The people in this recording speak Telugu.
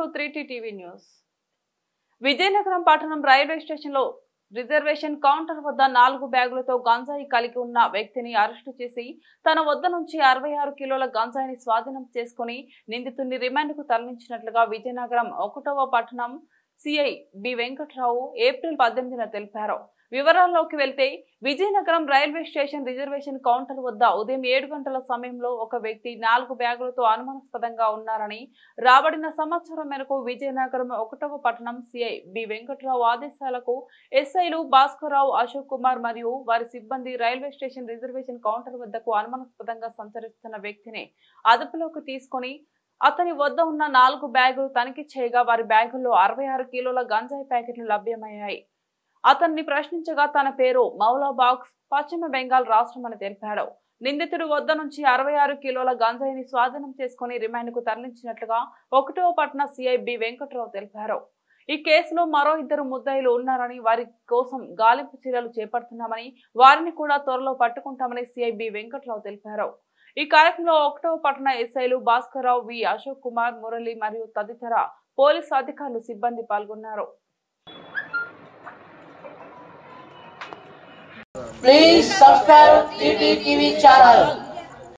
to three TV news Vizianagaram పట్టణం రైల్వే స్టేషన్ లో రిజర్వేషన్ కౌంటర్ వద్ద నాలుగు బ్యాగులతో గంజాయి కలిగి ఉన్న వ్యక్తిని అరెస్టు చేసి తన వద్ద నుంచి అరవై ఆరు కిలోల గంజాయిని స్వాధీనం చేసుకుని నిందితుడిని రిమాండ్ కు తరలించినట్లుగా విజయనగరం ఒకటవ పట్టణం సిఐ బి వెంకట్రావు ఏప్రిల్ పద్దెనిమిదిన తెలిపారు వివరాల్లోకి వెళ్తే Vizianagaram railway station reservation counter వద్ద ఉదయం ఏడు గంటల సమయంలో ఒక వ్యక్తి నాలుగు బ్యాగులతో అనుమానాస్పదంగా ఉన్నారని రాబడిన సమాచారం మేరకు విజయనగరం ఒకటవ పట్టణం సిఐ బి వెంకట్రావు ఆదేశాలకు ఎస్ఐలు భాస్కర్రావు అశోక్ కుమార్ మరియు వారి సిబ్బంది రైల్వే స్టేషన్ రిజర్వేషన్ కౌంటర్ వద్దకు అనుమానాస్పదంగా సంచరిస్తున్న వ్యక్తిని అదుపులోకి తీసుకొని అతని వద్ద ఉన్న నాలుగు బ్యాగులు తనిఖీ చేయగా వారి బ్యాగుల్లో అరవై ఆరు కిలోల గంజాయి ప్యాకెట్లు లభ్యమయ్యాయి అతన్ని ప్రశ్నించగా తన పేరు మౌలా బాక్స్ పశ్చిమ బెంగాల్ రాష్ట్రం అని తెలిపాడు నిందితుడి వద్ద నుంచి అరవై ఆరు కిలోల గంజాయిని స్వాధీనం చేసుకుని రిమాండ్ కు తరలించినట్లుగా ఒకటో పట్న సిఐ బి వెంకట్రావు తెలిపారు ఈ కేసులో మరో ఇద్దరు ముద్దాయిలు ఉన్నారని వారి కోసం గాలింపు చర్యలు చేపడుతున్నామని వారిని కూడా త్వరలో పట్టుకుంటామని సిఐ బి వెంకట్రావు తెలిపారు ఈ కార్యక్రమంలో ఒకటో పట్టణ ఎస్ఐలు భాస్కర్రావు వి అశోక్ కుమార్ మురళి మరియు తదితర పోలీసు అధికారులు సిబ్బంది పాల్గొన్నారు Please subscribe TT TV channel